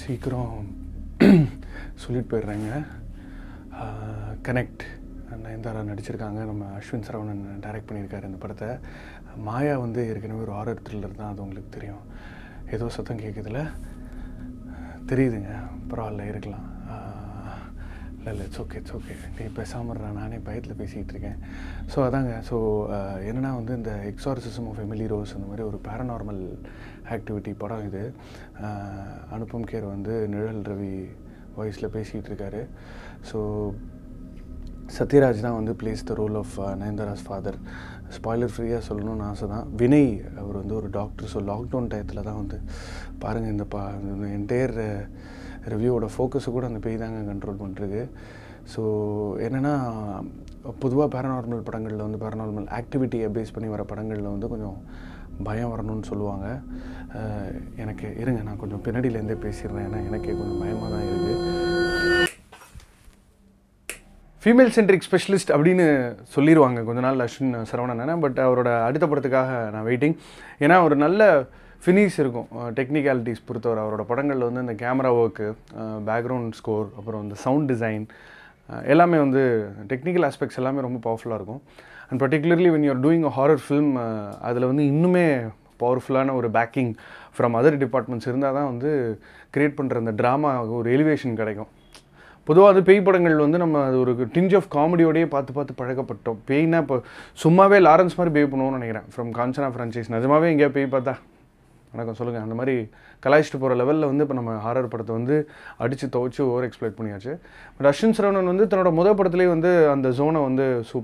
சீக்கிரம் சொல்லிட்டு போயிடுறேங்க கனெக்ட் நயன்தாரா நடிச்சிருக்காங்க நம்ம அஸ்வின் சரவணன் டைரக்ட் பண்ணியிருக்காரு இந்த படத்தை மாயா வந்து ஏற்கனவே ஒரு ஹாரர் த்ரில்லர் தான் அது உங்களுக்கு தெரியும் ஏதோ சத்தம் கேட்குதுல தெரியுதுங்க பரவாயில்ல இருக்கலாம் இல்லை இல்லை இட்ஸ் ஓகே இட்ஸ் ஓகே நீ பேசாமல் நானே பயத்தில் பேசிகிட்டு இருக்கேன் ஸோ அதாங்க ஸோ என்னென்னா வந்து இந்த எக்ஸாரிசிசம் ஆஃப் எமிலி ரோஸ் அந்த மாதிரி ஒரு பேரநார்மல் ஆக்டிவிட்டி படம் இது அஹ், அனுபம் கேர் வந்து நிழல் ரவி வாய்ஸில் பேசிகிட்டு இருக்காரு ஸோ சத்யராஜ் தான் வந்து plays the role of Nayanthara's father spoiler ஃப்ரீயாக சொல்லணும்னு ஆசை தான் வினய் அவர் வந்து ஒரு டாக்டர் ஸோ லாக்டவுன் டயத்தில் தான் வந்து பாருங்கள் இந்த பா இந்த என்டையர் ரிவ்யூவோட ஃபோக்கஸை கூட அந்த பேய் தாங்க கண்ட்ரோல் பண்ணுறது ஸோ என்னென்னா பொதுவாக பேரநார்மல் படங்களில் வந்து பேரநார்மல் ஆக்டிவிட்டியை பேஸ் பண்ணி வர படங்களில் வந்து கொஞ்சம் பயம் வரணும்னு சொல்லுவாங்க அஹ், எனக்கு இருங்க நான் கொஞ்சம் பின்னாடியிலேருந்தே பேசிடுறேன் ஏன்னா எனக்கே கொஞ்சம் பயமாக தான் இருக்குது ஃபீமேல் சென்ட்ரிக் ஸ்பெஷலிஸ்ட் அப்படின்னு சொல்லிடுவாங்க கொஞ்ச நாள் அஸ்வின் சரவணன் பட் அவரோட அடுத்த படத்துக்காக நான் வெயிட்டிங் ஏன்னா ஒரு நல்ல ஃபினிஷ் இருக்கும் டெக்னிக்காலிட்டிஸ் பொறுத்தவரை அவரோட படங்களில் வந்து இந்த கேமரா ஒர்க்கு பேக்ரவுண்ட் ஸ்கோர் அப்புறம் இந்த சவுண்ட் டிசைன் எல்லாமே வந்து டெக்னிக்கல் ஆஸ்பெக்ட்ஸ் எல்லாமே ரொம்ப பவர்ஃபுல்லாக இருக்கும் and particularly when you're doing a horror film அதில் வந்து இன்னுமே பவர்ஃபுல்லான ஒரு பேக்கிங் ஃப்ரம் அதர் டிபார்ட்மெண்ட்ஸ் இருந்தால் தான் வந்து க்ரியேட் பண்ணுற அந்த ட்ராமா ஒரு எலிவேஷன் கிடைக்கும் பொதுவாக அது பேய் படங்கள் வந்து நம்ம அது ஒரு டிஞ்ச் ஆஃப் காமெடியோடயே பார்த்து பார்த்து பழக்கப்பட்டோம் பேய்னா இப்போ சும்மாவே லாரன்ஸ் மாதிரி பேய் பண்ணுவோம்னு நினைக்கிறேன் ஃப்ரம் காஞ்சனா ஃப்ரான்ச்சைஸ் நிஜமாவே எங்கேயா பேய் பார்த்தா வணக்கம் சொல்லுங்கள் அந்த மாதிரி கலாய்ச்சிட்டு போகிற லெவலில் வந்து இப்போ நம்ம ஹாரர் படத்தை வந்து அடித்து துவைச்சு ஓவர் எக்ஸ்ப்ளைட் பண்ணியாச்சு பட் அஸ்வின் சரவணன் வந்து தன்னோட முதல் படத்துலேயே வந்து அந்த ஜோனை வந்து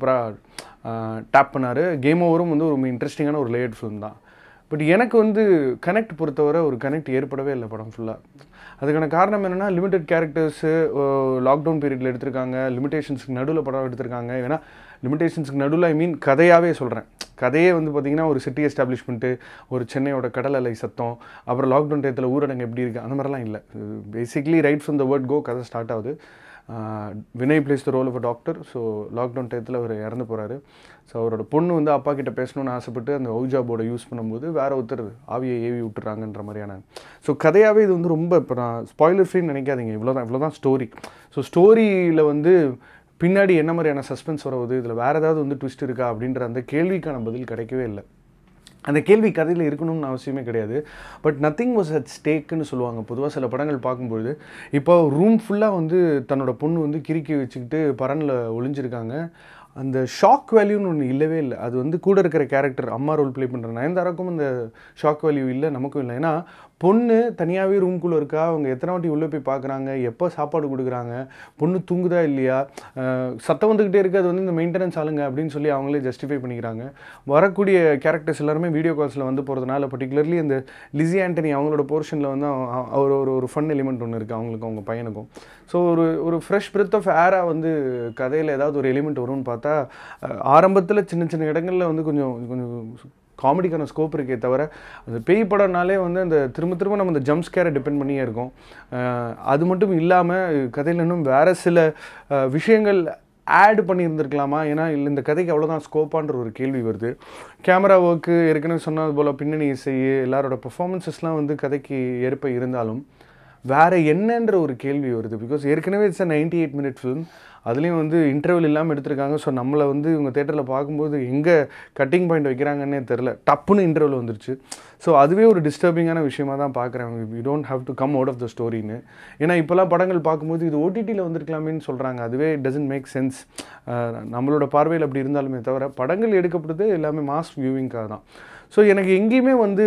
சூப்பராக டேப் பண்ணார் கேம் ஓவரும் வந்து ஒரு இன்ட்ரெஸ்டிங்கான ஒரு லேயர்ட் ஃபிலிம் தான் பட் எனக்கு வந்து கனெக்ட் பொறுத்தவரை ஒரு கனெக்ட் ஏற்படவே இல்லை படம் ஃபுல்லாக அதுக்கான காரணம் என்னென்னா லிமிடெட் கேரக்டர்ஸு லாக்டவுன் பீரியடில் எடுத்திருக்காங்க லிமிடேஷன்ஸ்க்கு நடுவில் படம் எடுத்திருக்காங்க ஏன்னா லிமிடேஷன்ஸ்க்கு நடுவில் ஐ மீன் கதையாகவே சொல்கிறேன் கதையே வந்து பார்த்திங்கன்னா ஒரு சிட்டி எஸ்டாப்ளிஷ்மெண்ட்டு ஒரு சென்னையோட கடல் அலை சத்தம் அப்புறம் லாக்டவுன் டயத்தில் ஊரடங்கு எப்படி இருக்குது அந்த மாதிரிலாம் இல்லை basically right from the word go கதை ஸ்டார்ட் ஆகுது ah Vinay plays the role of a doctor so lockdown டயத்தில் அவர் இறந்து போகிறாரு ஸோ அவரோட பொண்ணு வந்து அப்பா கிட்ட பேசணும்னு ஆசைப்பட்டு அந்த ஒய்ஜா போர்டை யூஸ் பண்ணும்போது வேற ஒருத்தர் ஆவியை ஏவி விட்டுறாங்கன்ற மாதிரியான ஸோ கதையாகவே இது வந்து ரொம்ப இப்போ நான் ஸ்பாய்லர் ஃப்ரீன்னு நினைக்காதீங்க இவ்வளோ தான் இவ்வளோ தான் ஸ்டோரி ஸோ ஸ்டோரியில் வந்து பின்னாடி என்ன மாதிரியான சஸ்பென்ஸ் வரவுது இதில் வேறு ஏதாவது வந்து ட்விஸ்ட் இருக்கா அப்படின்ற அந்த கேள்விக்கான பதில் கிடைக்கவே இல்லை அந்த கேள்வி கதையில் இருக்கணும்னு அவசியமே கிடையாது பட் நத்திங் வாஸ் அட் ஸ்டேக்குன்னு சொல்லுவாங்க பொதுவாக சில படங்கள் பார்க்கும்பொழுது இப்போ ரூம் ஃபுல்லாக வந்து தன்னோட பொண்ணு வந்து கிறுக்கி வச்சுக்கிட்டு பரனில் ஒளிஞ்சிருக்காங்க அந்த ஷாக் வேல்யூன்னு ஒன்று இல்லவே இல்லை அது வந்து கூட இருக்கிற கேரக்டர் அம்மா ரோல் ப்ளே பண்ணுற நயன்தாராக்கும் அந்த ஷாக் வேல்யூ இல்லை நமக்கும் இல்லை ஏன்னா பொண்ணு தனியாகவே ரூம்குள்ளே இருக்கா அவங்க எத்தனை வாட்டி உள்ளே போய் பார்க்குறாங்க எப்போ சாப்பாடு கொடுக்குறாங்க பொண்ணு தூங்குதா இல்லையா அஹ் சத்தம் வந்துக்கிட்டே இருக்குது அது வந்து இந்த மெயின்டெனன்ஸ் ஆளுங்க அப்படின்னு சொல்லி அவங்களே ஜஸ்டிஃபை பண்ணிக்கிறாங்க வரக்கூடிய கேரக்டர்ஸ் எல்லாருமே வீடியோ கால்ஸில் வந்து போகிறதுனால பர்டிகுலர்லி இந்த லிஸி ஆண்டனி அவங்களோட போர்ஷனில் வந்து அவ- அவ- அவர் ஒரு ஒரு ஃபன் எலிமெண்ட் ஒன்று இருக்குது அவங்களுக்கு அவங்க பையனுக்கும் ஸோ ஒரு ஒரு ஃப்ரெஷ் பிரெத் ஆஃப் ஏராக வந்து கதையில் ஏதாவது ஒரு எலிமெண்ட் வரும்னு பார்த்தா ஆரம்பத்தில் சின்ன சின்ன இடங்களில் வந்து கொஞ்சம் கொஞ்சம் காமெடிக்கான ஸ்கோப் இருக்கே தவிர அந்த பேய் படம்னாலே வந்து அந்த திரும்ப திரும்ப நம்ம அந்த ஜம்ப் ஸ்கேரை டிபெண்ட் பண்ணியே இருக்கோம் அஹ் அது மட்டும் இல்லாமல் கதையில் இன்னும் வேறு சில அஹ், விஷயங்கள் ஆட் பண்ணியிருந்திருக்கலாமா ஏன்னா இல்லை இந்த கதைக்கு அவ்வளோதான் ஸ்கோப்பான்ற ஒரு கேள்வி வருது கேமரா ஒர்க்கு ஏற்கனவே சொன்னது போல் பின்னணி இசை எல்லாரோட பெர்ஃபார்மன்ஸஸ்லாம் வந்து கதைக்கு ஏற்ப இருந்தாலும் வேறு என்னன்ற ஒரு கேள்வி வருது பிகாஸ் ஏற்கனவே it's a ninety eight minute film அதுலேயும் வந்து இன்டர்வல் இல்லாமல் எடுத்திருக்காங்க ஸோ நம்மளை வந்து இவங்க தேட்டரில் பார்க்கும்போது எங்கே கட்டிங் பாயிண்ட் வைக்கிறாங்கன்னே தெரில டப்புன்னு இன்டர்வல் வந்துருச்சு ஸோ அதுவே ஒரு டிஸ்டர்பிங்கான விஷயமா தான் பார்க்குறேன் you don't have to come out of the ஸ்டோரின்னு ஏன்னா இப்போல்லாம் படங்கள் பார்க்கும்போது இது ஓடிடியில் வந்திருக்கலாமேன்னு சொல்கிறாங்க அதுவே டசன்ட் மேக் சென்ஸ் நம்மளோட பார்வையில் அப்படி இருந்தாலுமே தவிர படங்கள் எடுக்கப்படுது எல்லாமே மாஸ் வியூவிங்காக தான் ஸோ எனக்கு எங்கேயுமே வந்து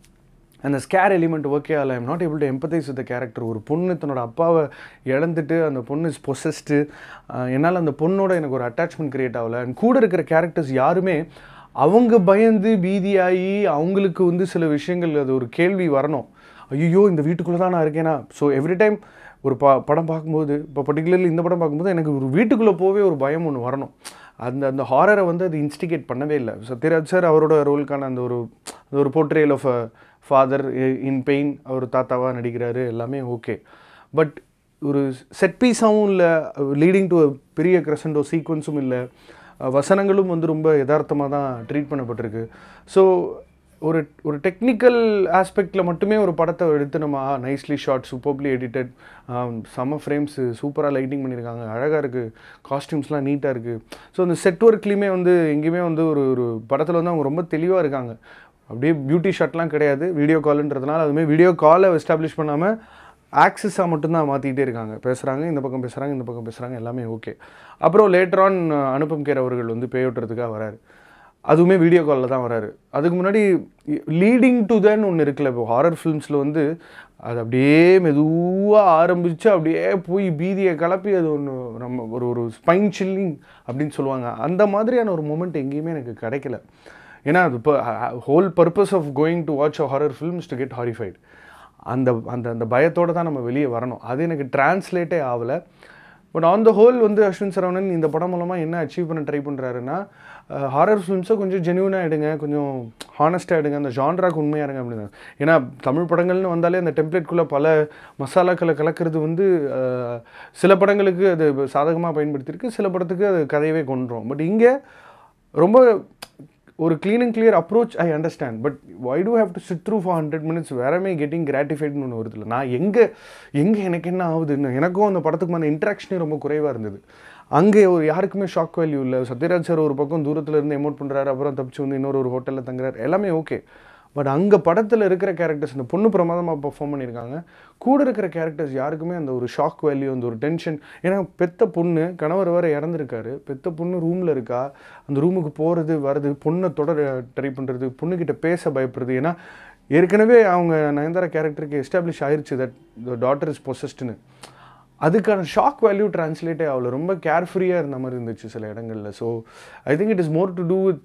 அந்த ஸ்கேர் எலிமெண்ட் ஓகே ஆகல I'm not able to empathise with character ஒரு பொண்ணு தன்னோட அப்பாவை இழந்துட்டு அந்த பொண்ணு இஸ் பொசஸ்டு என்னால் அந்த பொண்ணோட எனக்கு ஒரு அட்டாச்மெண்ட் கிரியேட் ஆகல அண்ட் கூட இருக்கிற கேரக்டர்ஸ் யாருமே அவங்க பயந்து பீதியாகி அவங்களுக்கு வந்து சில விஷயங்கள் அது ஒரு கேள்வி வரணும் ஐயோ இந்த வீட்டுக்குள்ளே தான் நான் இருக்கேனா ஸோ எவ்ரி டைம் ஒரு ப படம் பார்க்கும்போது இப்போ பர்டிகுலர்லி இந்த படம் பார்க்கும்போது எனக்கு ஒரு வீட்டுக்குள்ளே போவே ஒரு பயம் ஒன்று வரணும் அந்த அந்த ஹாரரை வந்து அது இன்ஸ்டிகேட் பண்ணவே இல்லை சத்யராஜ் சார் அவரோட ரோலுக்கான அந்த ஒரு அந்த ஒரு portrayal of a father in pain அவர் தாத்தாவாக நடிக்கிறாரு எல்லாமே ஓகே பட் ஒரு செட் பீஸாகவும் இல்லை லீடிங் டு பெரிய கிரசண்டோ சீக்வன்ஸும் இல்லை வசனங்களும் வந்து ரொம்ப யதார்த்தமாக தான் ட்ரீட் பண்ணப்பட்டிருக்கு ஸோ ஒரு ஒரு டெக்னிக்கல் ஆஸ்பெக்டில் மட்டுமே ஒரு படத்தை எடுத்து நம்ம நைஸ்லி ஷார்ட் சூப்பர்லி எடிட்டட் செம்ம ஃப்ரேம்ஸு சூப்பராக லைட்டிங் பண்ணியிருக்காங்க அழகாக இருக்குது காஸ்டியூம்ஸ்லாம் நீட்டாக இருக்குது ஸோ அந்த செட் ஒர்க்லேயுமே வந்து எங்கேயுமே வந்து ஒரு ஒரு படத்தில் வந்து அவங்க ரொம்ப தெளிவாக இருக்காங்க அப்படியே பியூட்டி ஷாட்லாம் கிடையாது வீடியோ கால்ன்றதுனால அதுவுமே வீடியோ காலை எஸ்டாப்ளிஷ் பண்ணாமல் ஆக்சஸாக மட்டும்தான் மாற்றிக்கிட்டே இருக்காங்க பேசுகிறாங்க இந்த பக்கம் பேசுகிறாங்க இந்த பக்கம் பேசுகிறாங்க எல்லாமே ஓகே அப்புறம் லேட்டர் ஆன் அனுப்பம் கேர் அவர்கள் வந்து பேயோட்டுறதுக்காக வராரு அதுவுமே வீடியோ காலில் தான் வராரு அதுக்கு முன்னாடி லீடிங் டு தன் ஒன்று இருக்குல்ல இப்போ ஹாரர் ஃபிலிம்ஸில் வந்து அது அப்படியே மெதுவாக ஆரம்பித்து அப்படியே போய் பீதியை கலப்பி அது ஒன்று நம்ம ஒரு ஒரு ஸ்பைன் சில்லிங் அப்படின்னு சொல்லுவாங்க அந்த மாதிரியான ஒரு மூமெண்ட் எங்கேயுமே எனக்கு கிடைக்கல ஏன்னா அது இப்போ whole purpose of going to watch a horror films to get horrified அந்த அந்த அந்த பயத்தோடு தான் நம்ம வெளியே வரணும் அது எனக்கு டிரான்ஸ்லேட்டே ஆகலை பட் ஆன் த ஹோல் வந்து அஸ்வின் சரவணன் இந்த படம் மூலமாக என்ன அச்சீவ் பண்ண ட்ரை பண்ணுறாருன்னா ஹாரர் ஃபிலிம்ஸை கொஞ்சம் ஜென்யூனாக எடுங்க கொஞ்சம் ஹானஸ்ட்டாக எடுங்க அந்த ஜான்ராக்கு உண்மையாக இருங்க அப்படின்னு ஏன்னா தமிழ் படங்கள்னு வந்தாலே அந்த டெம்ப்ளேட்குள்ளே பல மசாலாக்களை கலக்கிறது வந்து அஹ், சில படங்களுக்கு அது சாதகமாக பயன்படுத்தியிருக்கு சில படத்துக்கு அது கதையவே கொண்டுரும் பட் இங்கே ரொம்ப ஒரு clean and clear approach I understand but why do have to sit through for hundred minutes வேறமே கெட்டிங் கிராட்டிஃபைட்னு ஒன்று வருது நான் எங்கே எங்கே எனக்கு என்ன ஆகுதுன்னு எனக்கும் அந்த படத்துக்குமான இன்ட்ராக்ஷனே ரொம்ப குறைவாக இருந்தது அங்கே ஒரு யாருக்குமே ஷாக் வேல்யூ இல்லை சத்யராஜ் சார் ஒரு பக்கம் தூரத்தில் இருந்து எமோட் பண்ணுறாரு அப்புறம் தப்பிச்சு வந்து இன்னொரு ஒரு ஹோட்டலில் தங்குறாரு எல்லாமே ஓகே பட் அங்கே படத்தில் இருக்கிற கேரக்டர்ஸ் இந்த பொண்ணு பிரமாதமாக பெர்ஃபார்ம் பண்ணியிருக்காங்க கூட இருக்கிற கேரக்டர்ஸ் யாருக்குமே அந்த ஒரு ஷாக் வேல்யூ அந்த ஒரு டென்ஷன் ஏன்னா பெத்த பொண்ணு கணவர் வேறு இறந்துருக்காரு பெத்த பொண்ணு ரூமில் இருக்கா அந்த ரூமுக்கு போகிறது வர்றது பொண்ணை தொடர ட்ரை பண்ணுறது பொண்ணுக்கிட்ட பேச பயப்படுறது ஏன்னா ஏற்கனவே அவங்க நயன்தாரா கேரக்டருக்கு எஸ்டாப்ளிஷ் ஆயிருச்சு தட் டாட்டர் இஸ் பொசஸ்ட்னு அதுக்கான ஷாக் வேல்யூ டிரான்ஸ்லேட்டே ஆகல ரொம்ப கேர்ஃப்ரீயாக இருந்த மாதிரி இருந்துச்சு சில இடங்களில் so I think it is more to do with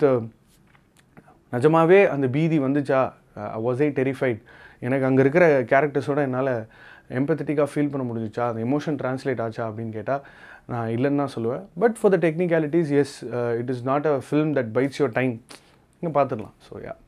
நிஜமாவே அந்த பீதி வந்துச்சா வாஸ் ஐ டெரிஃபைட் எனக்கு அங்கே இருக்கிற கேரக்டர்ஸோட என்னால் எம்பத்தட்டிக்காக ஃபீல் பண்ண முடிஞ்சிச்சா அந்த எமோஷன் ட்ரான்ஸ்லேட் ஆச்சா அப்படின்னு கேட்டால் நான் இல்லைன்னு தான் சொல்லுவேன் but for the technicalities yes it is not a film that bites your time இங்கே பார்த்துடலாம் ஸோ யா